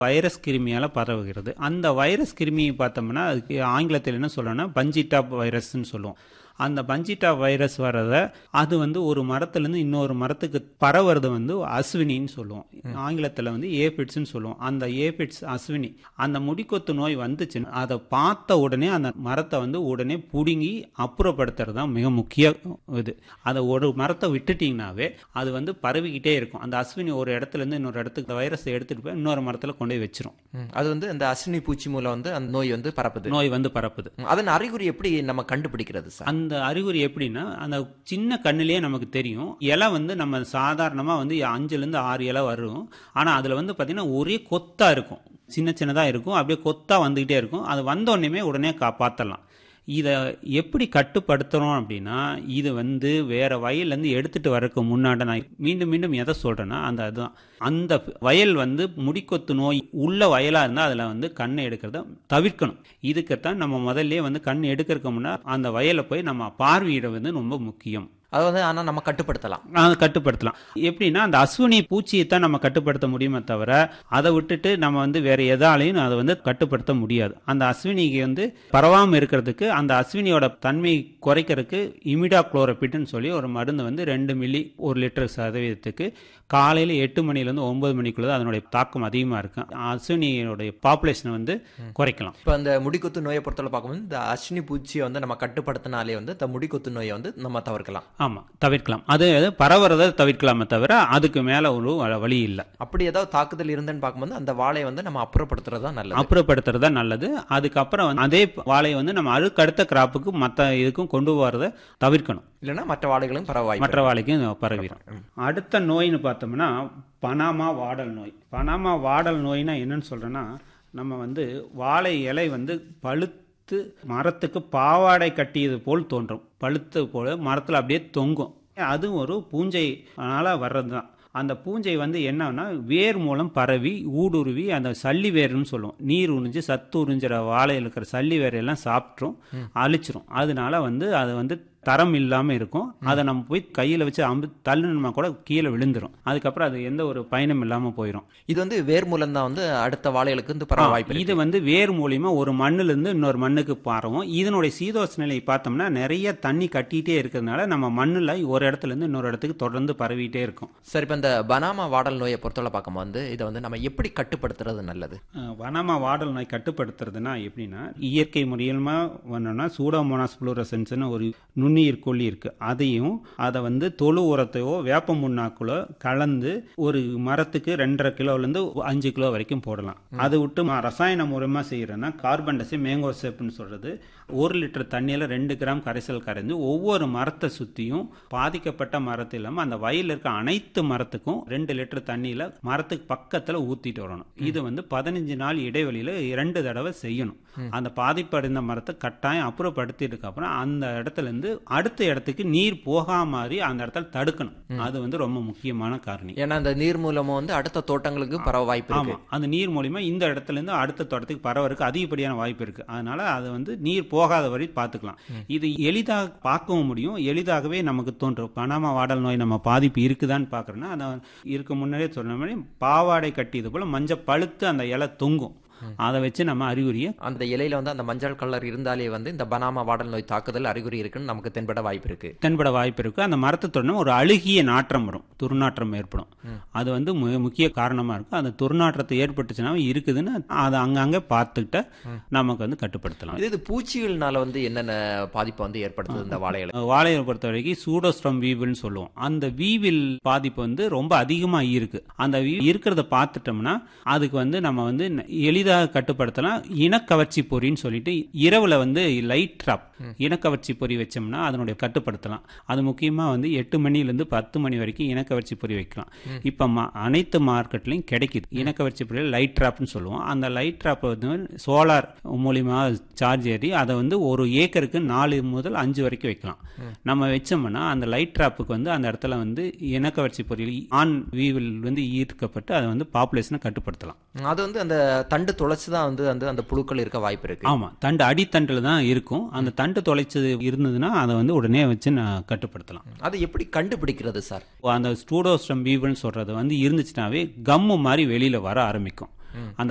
Virus கிருமியால் பரவுகிறது அந்த virus கிருமியை பார்த்தோம்னா அதுக்கு ஆங்கிலத்தில் என்ன சொல்லணும்னா பஞ்சிடாப் வைரஸ்ன்னு சொல்லுவோம் அந்த பஞ்சிட்டா வைரஸ் வர்றத அது வந்து ஒரு மரத்துலேருந்து இன்னொரு மரத்துக்கு பரவுறது வந்து அஸ்வினின்னு சொல்லுவோம் ஆங்கிலத்தில் வந்து ஏபிட்ஸ்னு சொல்லுவோம் அந்த ஏபிட்ஸ் அஸ்வினி அந்த முடிக்கொத்து நோய் வந்துச்சுன்னா அதை பார்த்த உடனே அந்த மரத்தை வந்து உடனே பிடுங்கி அப்புறப்படுத்துறது தான் மிக முக்கிய இது அதை ஒரு மரத்தை விட்டுட்டிங்கனாவே அது வந்து பரவிக்கிட்டே இருக்கும் அந்த அஸ்வினி ஒரு இடத்துல இருந்து இன்னொரு இடத்துக்கு வைரஸை எடுத்துகிட்டு போய் இன்னொரு மரத்தில் கொண்டு போய் வச்சிரும் ம். அது வந்து அந்த அஸ்வினி பூச்சி மூலம் வந்து அந்த நோய் வந்து பரப்புது நோய் வந்து பரப்புது ம். அதன் அறிகுறி எப்படி நம்ம கண்டுபிடிக்கிறது சார் அந்த அறிகுறி எப்படின்னா அந்த சின்ன கண்ணிலேயே நமக்கு தெரியும் இலை வந்து நம்ம சாதாரணமாக வந்து அஞ்சுலேருந்து ஆறு இலை வரும் ஆனால் அதில் வந்து பார்த்திங்கன்னா ஒரே கொத்தா இருக்கும் சின்ன சின்னதாக இருக்கும் அப்படியே கொத்தா வந்துக்கிட்டே இருக்கும் அது வந்த உடனேமே உடனே கா பார்த்துடலாம் இதை எப்படி கட்டுப்படுத்துகிறோம் அப்படின்னா இது வந்து வேற வயல்லேருந்து எடுத்துகிட்டு வரக்கு முன்னாடி நான் மீண்டும் மீண்டும் எதை சொல்கிறேன்னா அந்த அதுதான் அந்த வயல் வந்து முடிக்கொத்து நோய் உள்ள வயலாக இருந்தால் அதில் வந்து கண்ணை எடுக்கிறத தவிர்க்கணும் இதுக்குத்தான் நம்ம முதல்ல வந்து கண் எடுக்கிறதுக்கு முன்னாடி அந்த வயலை போய் நம்ம பார்வையிட வந்து ரொம்ப முக்கியம் அது வந்து ஆனா நம்ம கட்டுப்படுத்தலாம் அதை கட்டுப்படுத்தலாம் எப்படின்னா அந்த அஸ்வினி பூச்சியை தான் நம்ம கட்டுப்படுத்த முடியுமே தவிர அதை விட்டுட்டு நம்ம வந்து வேற எதாலையும் அதை வந்து கட்டுப்படுத்த முடியாது அந்த அஸ்வினிக்கு வந்து பரவாமல் இருக்கிறதுக்கு அந்த அஸ்வினியோட தன்மை குறைக்கிறதுக்கு இமிடா குளோரபிட்னு சொல்லி ஒரு மருந்து வந்து ரெண்டு மில்லி ஒரு லிட்டர் சதவீதத்துக்கு காலையில் எட்டு மணிலேருந்து ஒன்பது மணிக்குள்ள அதனுடைய தாக்கம் அதிகமாக இருக்கும் அஸ்வினியோடைய பாப்புலேஷனை வந்து குறைக்கலாம் இப்போ அந்த முடிக்கொத்து நோயை பொறுத்தவரை பார்க்கும்போது இந்த அஸ்வினி பூச்சியை வந்து நம்ம கட்டுப்படுத்தினாலே வந்து இந்த முடிக்கொத்து நோயை வந்து நம்ம தவிர்க்கலாம் ஆமாம் தவிர்க்கலாம் அது பரவுறதை தவிர்க்கலாமே தவிர அதுக்கு மேலே ஒரு வ- வழி இல்லை அப்படி ஏதாவது தாக்குதல் இருந்துன்னு பார்க்கும்போது அந்த வாழையை வந்து நம்ம அப்புறப்படுத்துறது தான் நல்லது அப்புறப்படுத்துறது தான் நல்லது அதுக்கப்புறம் வந்து அதே வாழையை வந்து நம்ம அதுக்கு அடுத்த கிராப்புக்கு மற்ற இதுக்கும் கொண்டு போகிறத தவிர்க்கணும் இல்லைன்னா மற்ற வாழைகளும் பரவ வாய்ப்பு மற்ற வாழைக்கும் பரவிடும் அடுத்த நோய்னு பார்த்தோம்னா பனாமா வாடல் நோய் பனாமா வாடல் நோய்னா என்னன்னு சொல்றேன்னா நம்ம வந்து வாழை இலை வந்து பழுத்து மரத்துக்கு பாவாடை கட்டியது போல் தோன்றும் பழுத்து போல மரத்தில் அப்படியே தொங்கும் அது ஒரு பூஞ்சைனால வர்றது தான் அந்த பூஞ்சை வந்து என்னன்னா வேர் மூலம் பரவி ஊடுருவி அந்த சல்லி வேர்னு சொல்லுவோம் நீர் உறிஞ்சு சத்து உறிஞ்சிற வாழையில் இருக்கிற சல்லி வேரையெல்லாம் சாப்பிட்ரும் அழிச்சிரும் அதனால வந்து அது வந்து தரம் இல்லாமல் இருக்கும் அதை நம்ம போய் கையில் வச்சு அம்பு தள்ளுனோம்னா கூட கீழே விழுந்துரும் அதுக்கப்புறம் அது எந்த ஒரு பயனும் இல்லாமல் போயிடும் இது வந்து வேர் மூலம் தான் வந்து அடுத்த வாழைகளுக்கு வந்து பரவ வாய்ப்பு இருக்கு இது வந்து வேர் மூலியமா ஒரு மண்ணுல இருந்து இன்னொரு மண்ணுக்கு பரவும் இதனுடைய சீதோஷ நிலையை பார்த்தோம்னா நிறைய தண்ணி கட்டிட்டே இருக்கிறதுனால நம்ம மண்ணுல ஒரு இடத்துல இருந்து இன்னொரு இடத்துக்கு தொடர்ந்து பரவிட்டே இருக்கும் சரி இப்போ இந்த பனாமா வாடல் நோயை பொறுத்தவரை பார்க்கும்போது வந்து இதை வந்து நம்ம எப்படி கட்டுப்படுத்துறது நல்லது அஹ், வனமா வாடல் நோய் கட்டுப்படுத்துறதுனா எப்படின்னா இயற்கை முறையிலுமா பண்ணோம்னா சூடோமோனாஸ் புளூரசன்ஸ்னு ஒரு நுண்ணுயிர் கொல்லி இருக்கு அதையும் அதை வந்து தொழு உரத்தையோ வேப்ப முன்னாக்குள்ளோ கலந்து ஒரு மரத்துக்கு ரெண்டரை கிலோலேருந்து அஞ்சு கிலோ வரைக்கும் போடலாம் அதை விட்டு ம- ரசாயன முறைமா செய்யறேன்னா கார்பன் டை மேங்கோசெப்னு சொல்றது ஒரு லிட்டர் தண்ணியில ரெண்டு கிராம் கரைசல் கரைஞ்சு ஒவ்வொரு மரத்தை சுத்தியும் பாதிக்கப்பட்ட மரத்து இல்லாம அந்த வயல்ல இருக்க அனைத்து மரத்துக்கும் ரெண்டு லிட்டர் தண்ணியில மரத்துக்கு பக்கத்துல ஊத்திட்டு வரணும் இது வந்து பதினஞ்சு நாள் இடைவெளியில இரண்டு தடவை செய்யணும் அந்த பாதிப்படைந்த மரத்தை கட்டாயம் அப்புறப்படுத்திட்டு அப்புறம் அந்த இடத்துல இருந்து அடுத்த இடத்துக்கு நீர் போகாம மாதிரி அந்த இடத்துல தடுக்கணும் அது வந்து ரொம்ப முக்கியமான காரணி ஏன்னா அந்த நீர் மூலமும் வந்து அடுத்த தோட்டங்களுக்கு பரவ வாய்ப்பு இருக்கு ஆமா அந்த நீர் மூலியமா இந்த இடத்துல இருந்து அடுத்த தோட்டத்துக்கு பரவறதுக்கு அதிகப்படியான வாய்ப்பு இருக்கு அதனால அது வந்து நீர் போகாத வரை பார்த்துக்கலாம் இது எளிதாக பார்க்கவும் முடியும் எளிதாகவே நமக்கு தோன்றும் பனாமா வாடல் நோய் நம்ம பாதிப்பு இருக்குதான்னு பார்க்கறோம்னா அதை இருக்க முன்னாடியே சொன்ன மாதிரி பாவாடை கட்டியது போல மஞ்சள் பழுத்து அந்த இலை தொங்கும் அதை வச்சு நம்ம அறிகுறியை அந்த இலையில வந்து அந்த மஞ்சள் கலர் இருந்தாலே வந்து இந்த பனாமா வாடல் நோய் தாக்குதல் அறிகுறி இருக்குன்னு நமக்கு தென்பட வாய்ப்பு இருக்கு தென்பட வாய்ப்பு இருக்கு அந்த மரத்தை தொடர்ந்து ஒரு அழுகிய நாற்றம் வரும் துர்நாற்றம் ஏற்படும் அது வந்து மு- முக்கிய காரணமா இருக்கும் அந்த துர்நாற்றத்தை ஏற்பட்டுச்சுன்னா இருக்குதுன்னு அதை அங்கங்க பார்த்துக்கிட்ட நமக்கு வந்து கட்டுப்படுத்தலாம் இது இது பூச்சிகள்னால வந்து என்னென்ன பாதிப்பை வந்து ஏற்படுத்துது இந்த வாழைகளை வாழையை பொறுத்த வரைக்கும் சூடோஸ்ட்ரம் வீவில்னு சொல்லுவோம் அந்த வீவில் பாதிப்பு வந்து ரொம்ப அதிகமா இருக்கு அந்த வீ இருக்கிறத பார்த்துட்டோம்னா அதுக்கு வந்து நம்ம வந்து ந- எளிதாக கட்டுப்படுத்தலாம் இனக்கவர்ச்சி பொறின்னு சொல்லிட்டு இரவுல வந்து லைட் ட்ராப் இனக்கவர்ச்சி பொறி வச்சோம்னா அதனுடைய கட்டுப்படுத்தலாம் அது முக்கியமா வந்து எட்டு மணிலேருந்து பத்து மணி வரைக்கும் இனக்கவர்ச்சி பொறி வைக்கலாம் இப்போ ம- அனைத்து மார்க்கெட்லையும் கிடைக்குது இனக்கவர்ச்சி பொறி லைட் ட்ராப்னு சொல்லுவோம் அந்த லைட் ட்ராப் வந்து சோலார் மூலியமா சார்ஜ் ஏறி அதை வந்து ஒரு ஏக்கருக்கு நாலு முதல் அஞ்சு வரைக்கும் வைக்கலாம் நம்ம வச்சோம்னா அந்த லைட் ட்ராப்புக்கு வந்து அந்த இடத்துல வந்து இனக்கவர்ச்சி பொறியில் ஆண் வீவில் வந்து ஈர்க்கப்பட்டு அதை வந்து பாப்புலேஷனை கட்டுப்படுத்தலாம் அது வந்து அந்த தண்டு தொலைச்சு தான் வந்து அந்த அந்த புழுக்கள் இருக்க வாய்ப்பு இருக்கு ஆமா தண்டு அடித்தண்டில் தான் இருக்கும் அந்த தண்டு தொலைச்சது இருந்ததுன்னா அதை வந்து உடனே வச்சு நான் கட்டுப்படுத்தலாம் அதை எப்படி கண்டுபிடிக்கிறது சார் அந்த ஸ்டூடோஸ்டம் வீவல்னு சொல்றது வந்து இருந்துச்சுனாவே கம்மு மாதிரி வெளியில வர ஆரம்பிக்கும் அந்த